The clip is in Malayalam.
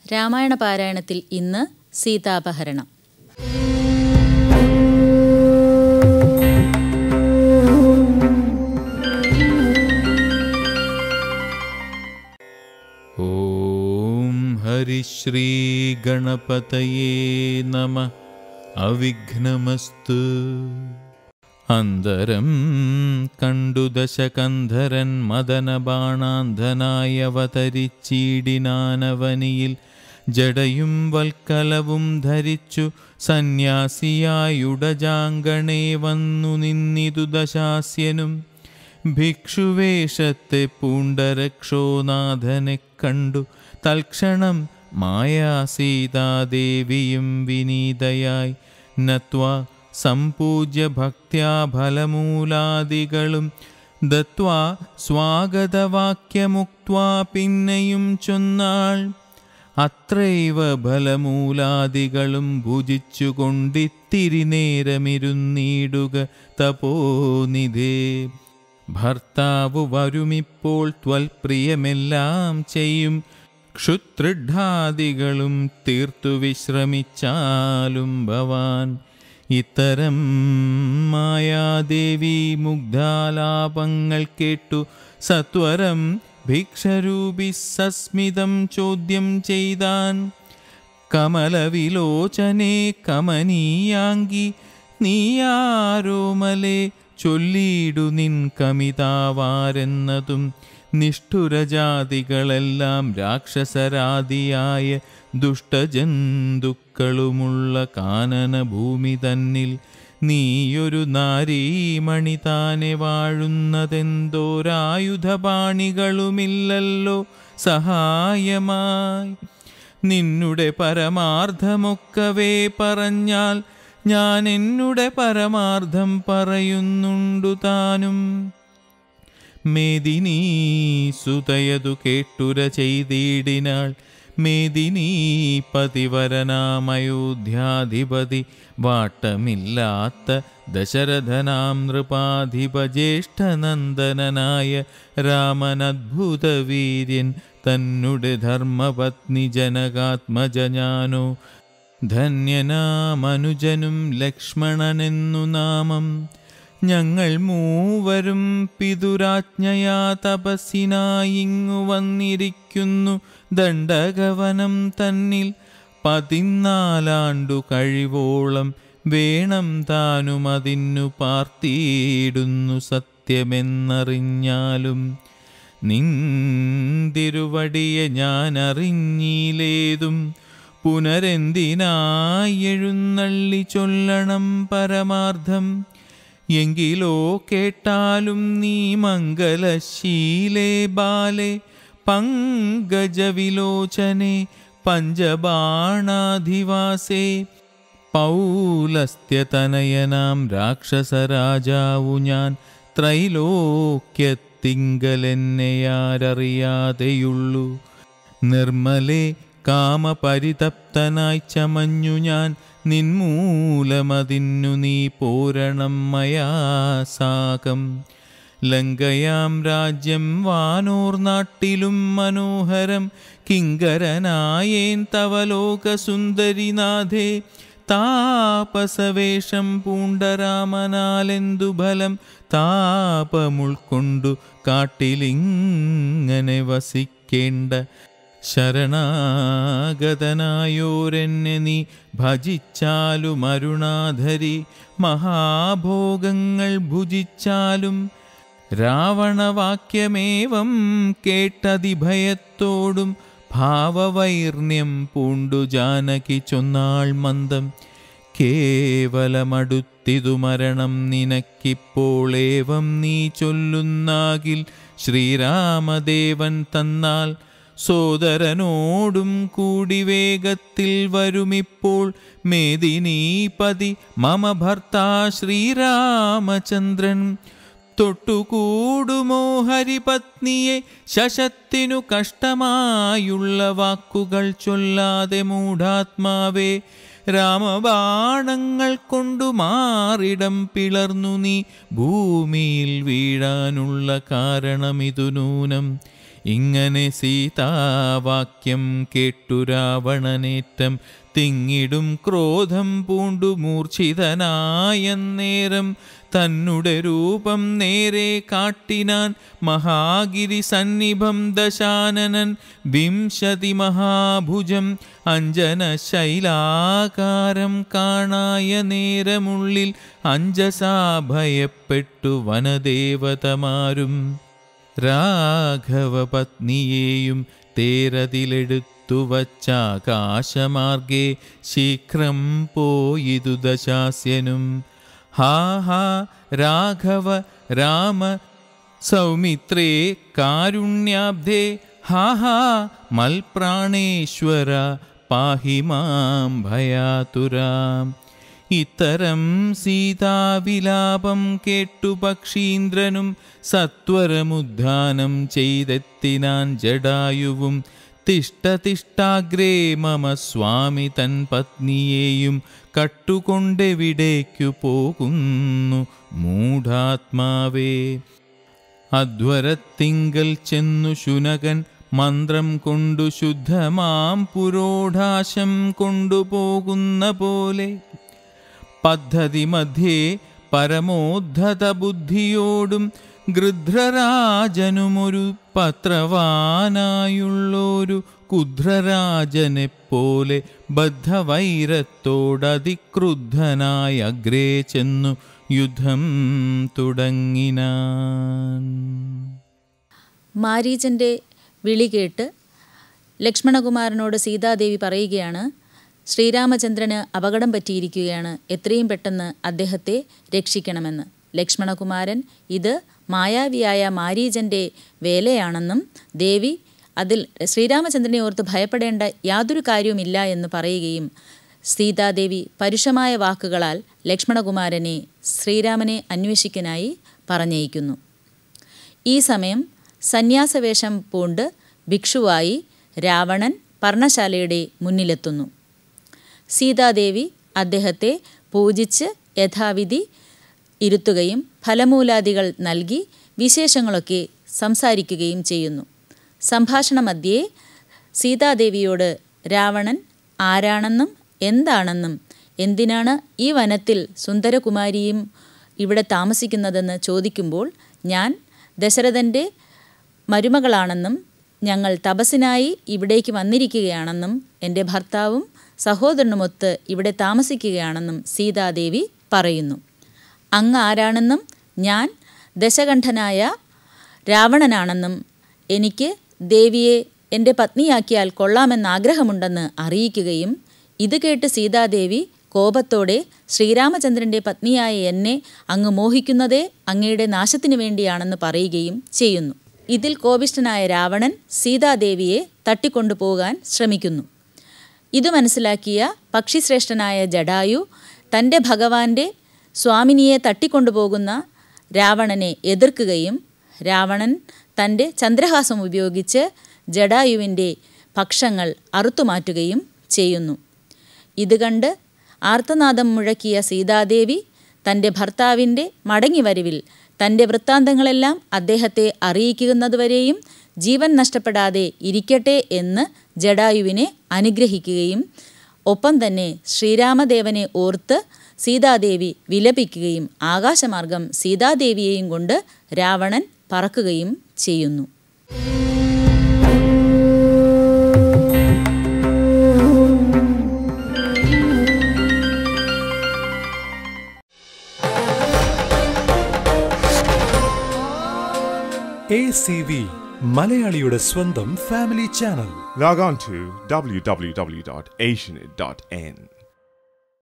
രാമായണ പാരായണത്തിൽ ഇന്ന് സീതാപഹരണം ॐ हरिश्रीगणपतये नमः अविघ्नमस्तु അന്തരം കണ്ടു ദശകന്ധരൻ മദനബാണാന്ധനായി അവതരിച്ചീടിനാനവനിയിൽ ജടയും വൽക്കലവും ധരിച്ചു സന്യാസിയായുടജാങ്കണേ വന്നു നിന്നിതു ദശാസ്യനും ഭിക്ഷുവേഷത്തെ പൂണ്ടരക്ഷോനാഥനെ കണ്ടു തൽക്ഷണം മായാസീതാദേവിയും വിനീതയായി നത്വാ സംപൂജ്യ ഭക്ത്യാ ഫലമൂലാദികളും ദത്വാ സ്വാഗതവാക്യമുക്വാ പിന്നെയും ചൊന്നാൾ അത്രൈവ ഫലമൂലാദികളും ഭുജിച്ചുകൊണ്ടിത്തിരി നേരമിരുന്നീടുക തപോനിധേ ഭർത്താവ് വരുമിപ്പോൾ ത്വൽപ്രിയമെല്ലാം ചെയ്യും ക്ഷുതൃഢാദികളും തീർത്തു വിശ്രമിച്ചാലും ഭവാൻ ഇത്തരം മായാദേവി മുഗ്ധാലാപങ്ങൾ കേട്ടു സത്വരം ഭിക്ഷരൂപി സസ്മിതം ചോദ്യം ചെയ്താൻ കമലവിലോചനെ കമനീയാങ്കി നീയാരോമലെ ചൊല്ലിയിടു നിൻ കമിതാവാരെന്നതും നിഷ്ഠുരജാതികളെല്ലാം രാക്ഷസരാദിയായ ദുഷ്ടജന്തുക്കളുമുള്ള കാനനഭൂമി തന്നിൽ നീയൊരു നാരീമണി താനെ വാഴുന്നതെന്തോരായുധപാണികളുമില്ലല്ലോ സഹായമായി നിന്നുടെ പരമാർത്ഥമൊക്കവേ പറഞ്ഞാൽ ഞാൻ എന്നുടെ പരമാർത്ഥം പറയുന്നുണ്ടു താനും മേദിനീ സുതയതു കേട്ടുര ചെയ്തിടിനാൾ മേദിനീ പതിവരനാമയോധ്യാധിപതി വാട്ടമില്ലാത്ത ദശരഥനാം നൃപാധിപജ്യേഷ്ഠനന്ദനനായ രാമനദ്ഭുതവീര്യൻ തന്നുടെ ധർമ്മപത്നി ജനകാത്മജാനോ ധന്യനാമനുജനും ലക്ഷ്മണനെന്നു നാമം ഞങ്ങൾ മൂവരും പിതുരാജ്ഞയാ തപസ്സിനായിങ്ങു വന്നിരിക്കുന്നു ദണ്ഡകവനം തന്നിൽ പതിനാലാണ്ടു കഴിവോളം വേണം താനും അതിനു പാർത്തിയിടുന്നു സത്യമെന്നറിഞ്ഞാലും നിന്തിരുവടിയെ ഞാൻ അറിഞ്ഞിലേതും പുനരെന്തിനായി എഴുന്നള്ളി ചൊല്ലണം പരമാർത്ഥം എങ്കിലോ കേട്ടാലും നീ മംഗലശീലേ ബാലെ പങ്കജവിലോചനെ പഞ്ചബാണാധിവാസേ പൗലസ്ത്യതനയനാം രാക്ഷസരാജാവു ഞാൻ ത്രൈലോക്യത്തിങ്കലെന്നെയാരറിയാതെയുള്ളൂ നിർമ്മലേ കാമപരിതപ്തനായി ചമഞ്ഞു ഞാൻ നിന്മൂലമതിന്നു നീ പോരണം മയാ സാകം ലങ്കയാം രാജ്യം വാനോർ നാട്ടിലും മനോഹരം കിങ്കരനായേൻ തവ ലോകസുന്ദരിനാഥേ താപസവേഷം പൂണ്ടരാമനാലെന്തു ഫലം താപമുൾക്കൊണ്ടു കാട്ടിലിങ്ങനെ വസിക്കേണ്ട ശരണാഗതനായോരെന്നെ നീ ഭജിച്ചാലും അരുണാധരി മഹാഭോഗങ്ങൾ ഭുജിച്ചാലും രാവണവാക്യമേവം കേട്ടതിഭയത്തോടും ഭാവവൈർണ്യം പൂണ്ടു ജാനകി ചൊന്നാൾ മന്ദം കേവലമടുത്തിതു മരണം നിനക്കിപ്പോൾ ഏവം നീ ചൊല്ലുന്നാകിൽ ശ്രീരാമദേവൻ തന്നാൽ സോദരനോടും കൂടി വേഗത്തിൽ വരുമിപ്പോൾ മേദിനീപതി മമ ഭർത്താ ശ്രീരാമചന്ദ്രൻ തൊട്ടുകൂടുമോ ഹരിപത്നിയെ ശശത്തിനു കഷ്ടമായുള്ള വാക്കുകൾ ചൊല്ലാതെ മൂഢാത്മാവേ രാമബാണങ്ങൾ കൊണ്ടു മാറിടം പിളർന്നു നീ ഭൂമിയിൽ വീഴാനുള്ള കാരണമിതു നൂനം ഇങ്ങനെ സീതാവാക്യം കേട്ടു രാവണനേറ്റം തിങ്ങിടും ക്രോധം പൂണ്ടു മൂർച്ഛിതനായന്നേരം തന്നുടെ രൂപം നേരെ കാട്ടിനാൻ മഹാഗിരി സന്നിഭം ദശാനനൻ വിംശതി മഹാഭുജം അഞ്ജന ശൈലാകാരം കാണായ നേരമുള്ളിൽ അഞ്ജസാ ഭയപ്പെട്ടു വനദേവതമാരും രാഘവപത്നിയെയും തേരതിലെടുത്തു വച്ചാകാശമാർഗേ ശീഘ്രം പോയിതു ദശാസ്യനും ഹാ ഹാ രാഘവ രാമ സൗമിത്രേ കാരുണ്യാബ്ധേ ഹാ ഹാ മൽപ്രാണേശ്വര പാഹി മാം ഭയാതുരാം ഇത്തരം സീതാവിലാപം കേട്ടു പക്ഷീന്ദ്രനും സത്വരമുദ്ധാനം ചെയ്തെത്തിനാൻ ജടായുവും തിഷ്ടതിഷ്ടാഗ്രേ മമ സ്വാമി തൻ പത്നിയെയും കട്ടുകൊണ്ടെവിടേക്കു പോകുന്നു മൂഢാത്മാവേ അധ്വരത്തിങ്കൽ ചെന്നു ശുനകൻ മന്ത്രം കൊണ്ടു ശുദ്ധമാം പുരോഢാശം കൊണ്ടുപോകുന്ന പോലെ പദ്ധതി മധ്യേ പരമോദ്ധത ബുദ്ധിയോടും ഗൃധ്രരാജനുമൊരു പത്രവാനായുള്ളൊരു കുധ്രരാജനെപ്പോലെ ബദ്ധവൈരത്തോടതിക്രുദ്ധനായി അഗ്രേ ചെന്നു യുദ്ധം തുടങ്ങിനാൻ മാരീചൻ്റെ വിളി കേട്ട് ലക്ഷ്മണകുമാരനോട് സീതാദേവി പറയുകയാണ് ശ്രീരാമചന്ദ്രന് അപകടം പറ്റിയിരിക്കുകയാണ് എത്രയും പെട്ടെന്ന് അദ്ദേഹത്തെ രക്ഷിക്കണമെന്ന് ലക്ഷ്മണകുമാരൻ ഇത് മായാവിയായ മാരീചൻ്റെ വേലയാണെന്നും ദേവി അതിൽ ശ്രീരാമചന്ദ്രനെ ഓർത്ത് ഭയപ്പെടേണ്ട യാതൊരു കാര്യവുമില്ല എന്ന് പറയുകയും സീതാദേവി പരുഷമായ വാക്കുകളാൽ ലക്ഷ്മണകുമാരനെ ശ്രീരാമനെ അന്വേഷിക്കാനായി പറഞ്ഞയക്കുന്നു ഈ സമയം സന്യാസവേഷം പൂണ്ട് ഭിക്ഷുവായി രാവണൻ പർണശാലയുടെ മുന്നിലെത്തുന്നു സീതാദേവി അദ്ദേഹത്തെ പൂജിച്ച് യഥാവിധി ഇരുത്തുകയും ഫലമൂലാദികൾ നൽകി വിശേഷങ്ങളൊക്കെ സംസാരിക്കുകയും ചെയ്യുന്നു സംഭാഷണമധ്യേ സീതാദേവിയോട് രാവണൻ ആരാണെന്നും എന്താണെന്നും എന്തിനാണ് ഈ വനത്തിൽ സുന്ദരകുമാരിയും ഇവിടെ താമസിക്കുന്നതെന്ന് ചോദിക്കുമ്പോൾ ഞാൻ ദശരഥൻ്റെ മരുമകളാണെന്നും ഞങ്ങൾ തപസ്സിനായി ഇവിടേക്ക് വന്നിരിക്കുകയാണെന്നും എൻ്റെ ഭർത്താവും സഹോദരനുമൊത്ത് ഇവിടെ താമസിക്കുകയാണെന്നും സീതാദേവി പറയുന്നു അങ്ങ് ആരാണെന്നും ഞാൻ ദശകണ്ഠനായ രാവണനാണെന്നും എനിക്ക് ദേവിയെ എൻ്റെ പത്നിയാക്കിയാൽ കൊള്ളാമെന്ന് ആഗ്രഹമുണ്ടെന്ന് അറിയിക്കുകയും ഇത് കേട്ട് സീതാദേവി കോപത്തോടെ ശ്രീരാമചന്ദ്രൻ്റെ പത്നിയായ എന്നെ അങ്ങ് മോഹിക്കുന്നതേ അങ്ങയുടെ നാശത്തിനു വേണ്ടിയാണെന്ന് പറയുകയും ചെയ്യുന്നു ഇതിൽ കോപിഷ്ഠനായ രാവണൻ സീതാദേവിയെ തട്ടിക്കൊണ്ടുപോകാൻ ശ്രമിക്കുന്നു ഇത് മനസ്സിലാക്കിയ പക്ഷിശ്രേഷ്ഠനായ ജഡായു തൻ്റെ ഭഗവാന്റെ സ്വാമിനിയെ തട്ടിക്കൊണ്ടുപോകുന്ന രാവണനെ എതിർക്കുകയും രാവണൻ തൻ്റെ ചന്ദ്രഹാസം ഉപയോഗിച്ച് ജഡായുവിൻ്റെ പക്ഷങ്ങൾ അറുത്തുമാറ്റുകയും ചെയ്യുന്നു ഇത് കണ്ട് ആർത്തനാദം മുഴക്കിയ സീതാദേവി തൻ്റെ ഭർത്താവിൻ്റെ മടങ്ങിവരവിൽ തൻ്റെ വൃത്താന്തങ്ങളെല്ലാം അദ്ദേഹത്തെ അറിയിക്കുന്നതുവരെയും ജീവൻ നഷ്ടപ്പെടാതെ ഇരിക്കട്ടെ എന്ന് ജഡായുവിനെ അനുഗ്രഹിക്കുകയും ഒപ്പം തന്നെ ശ്രീരാമദേവനെ ഓർത്ത് സീതാദേവി വിലപിക്കുകയും ആകാശമാർഗം സീതാദേവിയെയും കൊണ്ട് രാവണൻ പറക്കുകയും ചെയ്യുന്നു എ സി വി മലയാളിയുടെ സ്വന്തം family channel Log on to www.asianit.n.